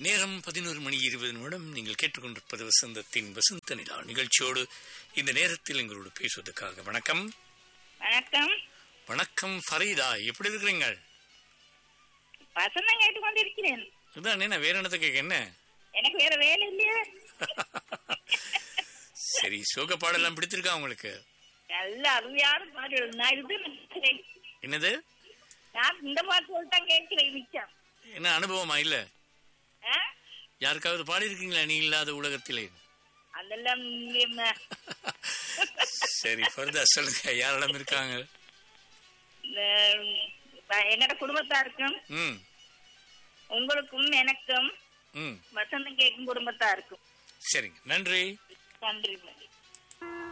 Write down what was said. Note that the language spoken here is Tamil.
நேரம் பதினோரு மணி இருபது நிமிடம் நீங்கள் கேட்டுக்கொண்டிருப்பது வசந்தத்தின் வசந்த நிலா நிகழ்ச்சியோடு இந்த நேரத்தில் எங்களோடு பேசுவதற்காக வணக்கம் வணக்கம் வணக்கம் ஃபரீதா எப்படி இருக்கிறீங்க வசந்தம் கேட்டு கொண்டிருக்கிறேன் இதான் என்ன வேற என்னத்தை கேட்க என்ன எனக்கு வேற வேலை இல்லையா சரி சோக பாடலாம் பிடித்திருக்கா உங்களுக்கு நல்ல அருமையான பாட்டு நான் இது நினைக்கிறேன். என்னது நான் இந்த பாட்டு சொல்லிட்டான் கேட்கிறேன் மிச்சம் என்ன அனுபவமா இல்ல ஆ? யாருக்காவது பாடியிருக்கீங்களா நீ இல்லாத உலகத்திலே அதெல்லாம் என்ன? சரி ஃபர்தா சொல்லுங்க யாரிடம் இருக்காங்க இந்த, ப- என்னோட குடும்பத்தாருக்கும் ம் உங்களுக்கும் எனக்கும் ம் வசந்தம் கேட்கும் குடும்பத்தாருக்கும் சரிங்க நன்றி நன்றி